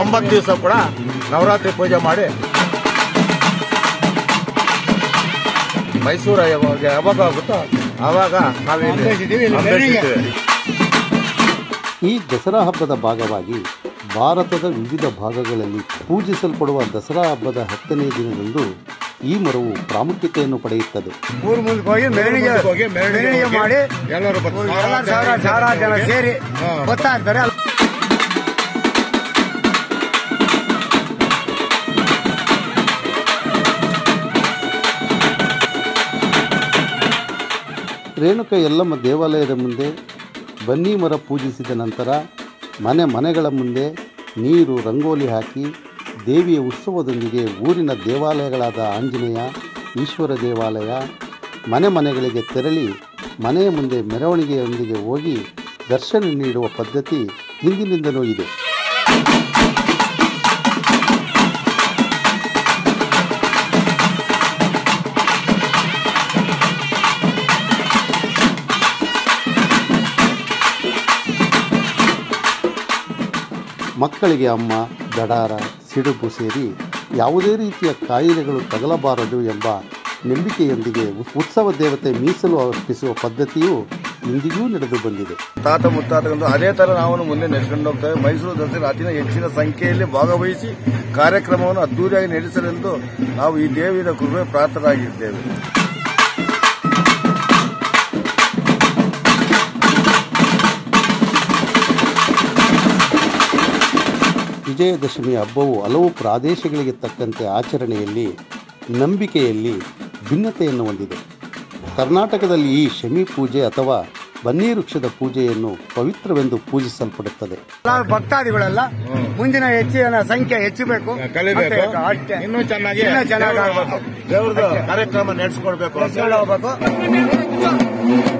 ಒಂಬತ್ತು ದಿವಸ ಕೂಡ ನವರಾತ್ರಿ ಪೂಜೆ ಮಾಡಿ ಮೈಸೂರು ಯಾವಾಗ ಯಾವಾಗ ಆಗುತ್ತೋ ಆವಾಗ ನಾವು ಇಲ್ಲಿ ಹಬ್ಬೆಸಿದ್ದೀವಿ, ಇಲ್ಲಿ ಹಬ್ಬೆಸಿದ್ದೀವಿ. ಈ ದಸರಾ ಹಬ್ಬದ ಭಾಗವಾಗಿ ಭಾರತದ ವಿವಿಧ ಭಾಗಗಳಲ್ಲಿ ಪೂಜಿಸಲ್ಪಡುವ ದಸರಾ ಹಬ್ಬದ ಹತ್ತನೇ ದಿನದಂದು ಈ ಮರವು ಪ್ರಾಮುಖ್ಯತೆಯನ್ನು ಪಡೆಯುತ್ತದೆ ಊರ್ ಮುಂದಕ್ಕೆ ಹೋಗಿ ಮೆರವಣಿಗೆ ಮುಂದಕ್ಕೆ ಹೋಗಿ ಮೆರವಣಿಗೆ ಮೆರವಣಿಗೆ ಹೋಗಿ ಮಾಡಿ ಎಲ್ಲರೂ ಬರ್ತಾರೆ. ಎಲ್ಲ ಸಾವಿರ ಸಾವಿರ ಜನ ಸೇರಿ ಹಾ. ಬರ್ತಾ ಇರ್ತಾರೆ ರೇಣುಕ ಯಲ್ಲಮ್ಮ ದೇವಾಲಯದ ಮುಂದೆ ಬನ್ನಿ ಮರ ಪೂಜಿಸಿದ ನಂತರ ಮನೆ ಮನೆಗಳ ಮುಂದೆ ನೀರು ರಂಗೋಲಿ ಹಾಕಿ ದೇವಿಯ ಉತ್ಸವದೊಂದಿಗೆ ಊರಿನ ದೇವಾಲಯಗಳಾದ ಆಂಜನೇಯ ಈಶ್ವರ ದೇವಾಲಯ ಮನೆ ಮನೆಗಳಿಗೆ ತೆರಳಿ ಮನೆಯ ಮುಂದೆ ಮೆರವಣಿಗೆಯೊಂದಿಗೆ ಹೋಗಿ ದರ್ಶನ ನೀಡುವ ಪದ್ಧತಿ ಹಿಂದಿನಿಂದಲೂ ಇದೆ ಮಕ್ಕಳಿಗೆ ಅಮ್ಮ ದಡಾರ ಸಿಡುಬು ಸೇರಿ ಯಾವುದೇ ರೀತಿಯ ಕಾಯಿಲೆಗಳು ತಗಲಬಾರದು ಎಂಬ ನಂಬಿಕೆಯೊಂದಿಗೆ ಉತ್- ಉತ್ಸವ ದೇವತೆ ಮೀಸಲು ಅರ್ಪಿಸುವ ಪದ್ಧತಿಯು ಇಂದಿಗೂ ನಡೆದು ಬಂದಿದೆ ತಾತ ಮುತ್ತಾತಂದು ಅದೇ ತರ ನಾವು ಮುಂದೆ ನಡೆಸಿಕೊಂಡು ಹೋಗ್ತೇವೆ ಮೈಸೂರು ದಸರಾ ಅತಿ ಹೆಚ್ಚಿನ ಸಂಖ್ಯೆಯಲ್ಲಿ ಭಾಗವಹಿಸಿ ಕಾರ್ಯಕ್ರಮವನ್ನು ಅದ್ದೂರಿಯಾಗಿ ನಡೆಸಲೆಂದು ನಾವು ಈ ದೇವಿಯ ಕೃಪೆ ಪ್ರಾರ್ಥರಾಗಿದ್ದೇವೆ ವಿಜಯದಶಮಿ ಹಬ್ಬವು ಹಲವು ಪ್ರಾದೇಶಗಳಿಗೆ ತಕ್ಕಂತೆ ಆಚರಣೆಯಲ್ಲಿ ನಂಬಿಕೆಯಲ್ಲಿ ಭಿನ್ನತೆಯನ್ನು ಹೊಂದಿದೆ ಕರ್ನಾಟಕದಲ್ಲಿ ಈ ಶಮಿ ಪೂಜೆ ಅಥವಾ ಬನ್ನಿ ವೃಕ್ಷದ ಪೂಜೆಯನ್ನು ಪವಿತ್ರವೆಂದು ಪೂಜಿಸಲ್ಪಡುತ್ತದೆ ಎಲ್ಲ ಭಕ್ತಾದಿಗಳೆಲ್ಲ ಮುಂದಿನ ಹೆಚ್ಚಿನ ಸಂಖ್ಯೆ ಹೆಚ್ಚಬೇಕು ಕಲಿಬೇಕು ಮತ್ತೆ ಅಷ್ಟೇ. ಇನ್ನೂ ಚೆನ್ನಾಗಿ ಇನ್ನೂ ಚೆನ್ನಾಗಿ ಆಗ್ಬೇಕು ದೇವ್ರದ್ದು ಕಾರ್ಯಕ್ರಮ ನಡೆಸ್ಕೊಡ್ಬೇಕು ಹೋಗ್ಬೇಕು